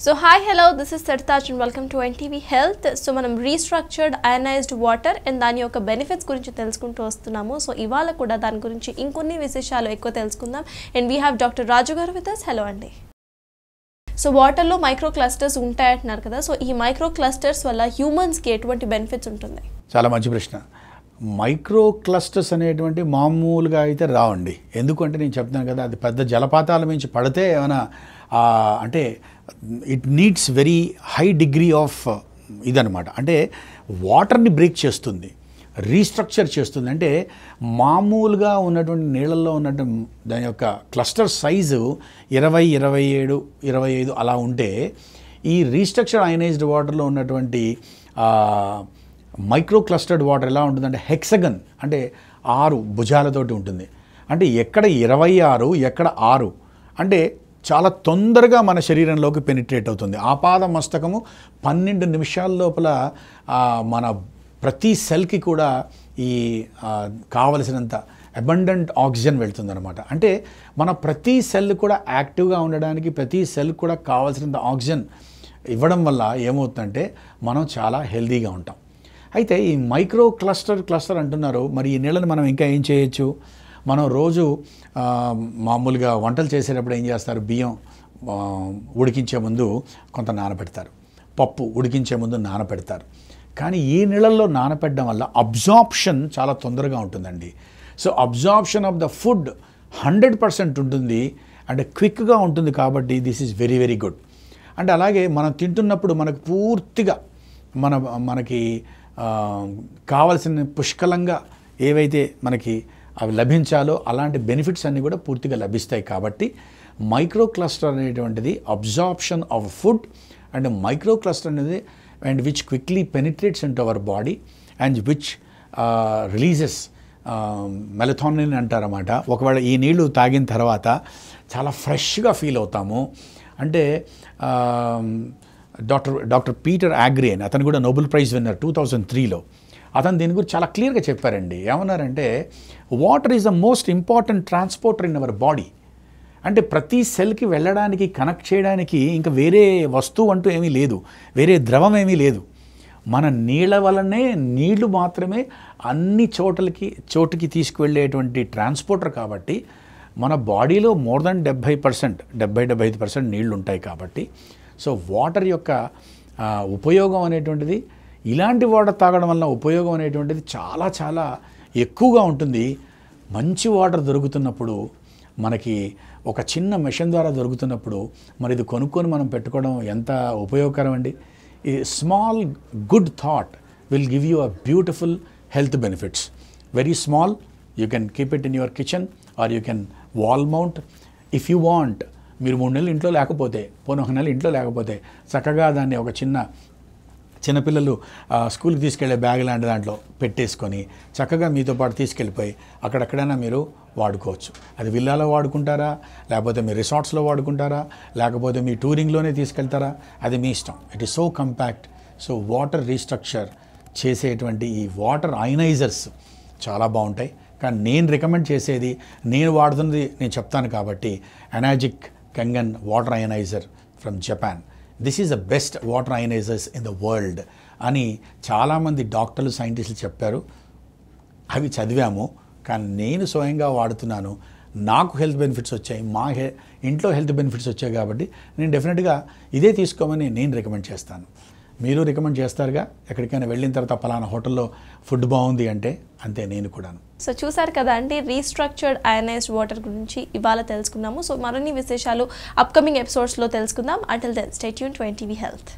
so hi hello this is Sartaj and welcome to NTV health so మనం restructured ionized water and దాని యొక్క benefits గురించి తెలుసుకుంటూ వస్తున్నాము సో ఇవాళ కూడా దాని గురించి ఇంకొన్ని విశేషాలు ఎక్కువ తెలుసుకుందాం and we have doctor Raju గారు విత్ అస్ హలో అండి సో వాటర్లో మైక్రో క్లస్టర్స్ ఉంటాయంటున్నారు కదా సో ఈ మైక్రో క్లస్టర్స్ వల్ల హ్యూమన్స్కి ఎటువంటి బెనిఫిట్స్ ఉంటుంది చాలా మంచి ప్రశ్న మైక్రో క్లస్టర్స్ అనేటువంటి మామూలుగా అయితే రావండి ఎందుకంటే నేను చెప్తున్నాను కదా అది పెద్ద జలపాతాల నుంచి పడితే ఏమైనా ఆ, అంటే it needs very high degree of ఇదనమాట అంటే వాటర్ని బ్రేక్ చేస్తుంది రీస్ట్రక్చర్ చేస్తుంది అంటే మామూలుగా ఉన్నటువంటి నీళ్ళల్లో ఉన్నటువంటి దాని యొక్క క్లస్టర్ సైజు ఇరవై ఇరవై ఏడు ఇరవై ఐదు అలా ఉంటే ఈ రీస్ట్రక్చర్ అయనైజ్డ్ వాటర్లో ఉన్నటువంటి ఆ, మైక్రో క్లస్టర్డ్ వాటర్ ఎలా ఉంటుందంటే హెక్సగన్ అంటే ఆరు భుజాలతోటి ఉంటుంది అంటే ఎక్కడ ఇరవై ఆరు ఎక్కడ ఆరు అంటే చాలా తొందరగా మన శరీరంలోకి పెనిట్రేట్ అవుతుంది ఆపాద మస్తకము పన్నెండు నిమిషాల లోపల ఆ, మన ప్రతి సెల్కి కూడా ఈ ఆ, కావలసినంత అబండెంట్ ఆక్సిజన్ వెళ్తుందన్నమాట అంటే మన ప్రతి సెల్ కూడా యాక్టివ్గా ఉండడానికి ప్రతి సెల్ కూడా కావాల్సినంత ఆక్సిజన్ ఇవ్వడం వల్ల ఏమవుతుందంటే మనం చాలా హెల్తీగా ఉంటాం అయితే ఈ మైక్రో క్లస్టర్ క్లస్టర్ అంటున్నారు మరి ఈ నీళ్ళని మనం ఇంకా ఏం చేయొచ్చు మనం రోజు ఆ, మామూలుగా వంటలు చేసేటప్పుడు ఏం చేస్తారు బియ్యం ఆ, ఉడికించే ముందు కొంత నానబెడతారు పప్పు ఉడికించే ముందు నానబెడతారు కానీ ఈ నీళ్ళల్లో నానపెట్టడం వల్ల అబ్జార్ప్షన్ చాలా తొందరగా ఉంటుందండి so absorption of the food hundred percent ఉంటుంది అంటే క్విక్గా ఉంటుంది కాబట్టి this is very very good అంటే అలాగే మనం తింటున్నప్పుడు మనకు పూర్తిగా మన మనకి ఆ, కావలసిన పుష్కలంగా ఏవైతే మనకి అవి లభించాలో అలాంటి బెనిఫిట్స్ అన్నీ కూడా పూర్తిగా లభిస్తాయి కాబట్టి మైక్రో క్లస్టర్ అనేటువంటిది absorption of food and micro cluster అనేది and which quickly penetrates in our body and which releases melatonin అంటారన్నమాట ఒకవేళ ఈ నీళ్లు తాగిన తర్వాత చాలా ఫ్రెష్గా ఫీల్ అవుతాము అంటే ఆ, డాక్టర్ డాక్టర్ పీటర్ ఆగ్రియన్ అతను కూడా Nobel prize winner two thousand త్రీలో అతను దీని గురించి చాలా క్లియర్గా చెప్పారండి ఏమన్నారంటే water is the most important transporter in our body అంటే ప్రతి సెల్కి వెళ్ళడానికి కనెక్ట్ చేయడానికి ఇంకా వేరే వస్తువు అంటూ ఏమీ లేదు వేరే ద్రవం ఏమీ లేదు మన నీళ్ళ వల్లనే నీళ్లు మాత్రమే అన్ని చోట్లకి చోటుకి తీసుకువెళ్ళేటువంటి ట్రాన్స్పోర్టర్ కాబట్టి మన బాడీలో మోర్ దెన్ డెబ్భై పర్సెంట్ డెబ్బై డెబ్బై ఐదు పర్సెంట్ నీళ్లు ఉంటాయి కాబట్టి సో వాటర్ యొక్క ఆ, ఉపయోగం అనేటువంటిది ఇలాంటి వాటర్ తాగడం వల్ల ఉపయోగం అనేటువంటిది చాలా చాలా ఎక్కువగా ఉంటుంది మంచి వాటర్ దొరుకుతున్నప్పుడు మనకి ఒక చిన్న మెషిన్ ద్వారా దొరుకుతున్నప్పుడు మరి ఇది కొనుక్కొని మనం పెట్టుకోవడం ఎంత ఉపయోగకరం అండి ఈ small good thought will give you a beautiful health benefits very small you can keep it in your kitchen or you can wall mount if you want మీరు మూడు నెలలు ఇంట్లో లేకపోతే పోనీ ఒక నెల ఇంట్లో లేకపోతే చక్కగా దాన్ని ఒక చిన్న చిన్నపిల్లలు ఆ, స్కూల్కి తీసుకెళ్లే బ్యాగ్ లాంటి దాంట్లో పెట్టేసుకొని చక్కగా మీతో పాటు తీసుకెళ్ళిపోయి అక్కడెక్కడైనా మీరు వాడుకోవచ్చు అది విల్లాలో వాడుకుంటారా లేకపోతే మీ రిసార్ట్స్లో వాడుకుంటారా లేకపోతే మీ టూరింగ్లోనే తీసుకెళ్తారా అది మీ ఇష్టం it is so compact so water restructure చేసేటువంటి ఈ వాటర్ అయనైజర్స్ చాలా బాగుంటాయి కానీ నేను రికమెండ్ చేసేది నేను వాడుతున్నది నేను చెప్తాను కాబట్టి Enagic Kangen water ionizer from Japan this is the best water ionizers in the world అని చాలామంది డాక్టర్లు సైంటిస్టులు చెప్పారు అవి చదివాము కానీ నేను స్వయంగా వాడుతున్నాను నాకు హెల్త్ బెనిఫిట్స్ వచ్చాయి మా హె ఇంట్లో హెల్త్ బెనిఫిట్స్ వచ్చాయి కాబట్టి నేను డెఫినెట్గా ఇదే తీసుకోమని నేను రికమెండ్ చేస్తాను మీరు రికమెండ్ చేస్తారుగా ఎక్కడికైనా వెళ్ళిన తర్వాత పలానా హోటల్లో ఫుడ్ బాగుంది అంటే అంతే నేను కూడాను సో చూసారు కదా అండి రీస్ట్రక్చర్డ్ అయనైజ్డ్ వాటర్ గురించి ఇవాళ తెలుసుకున్నాము సో మరిన్ని విశేషాలు అప్కమింగ్ ఎపిసోడ్స్లో తెలుసుకుందాం until then stay tuned twenty health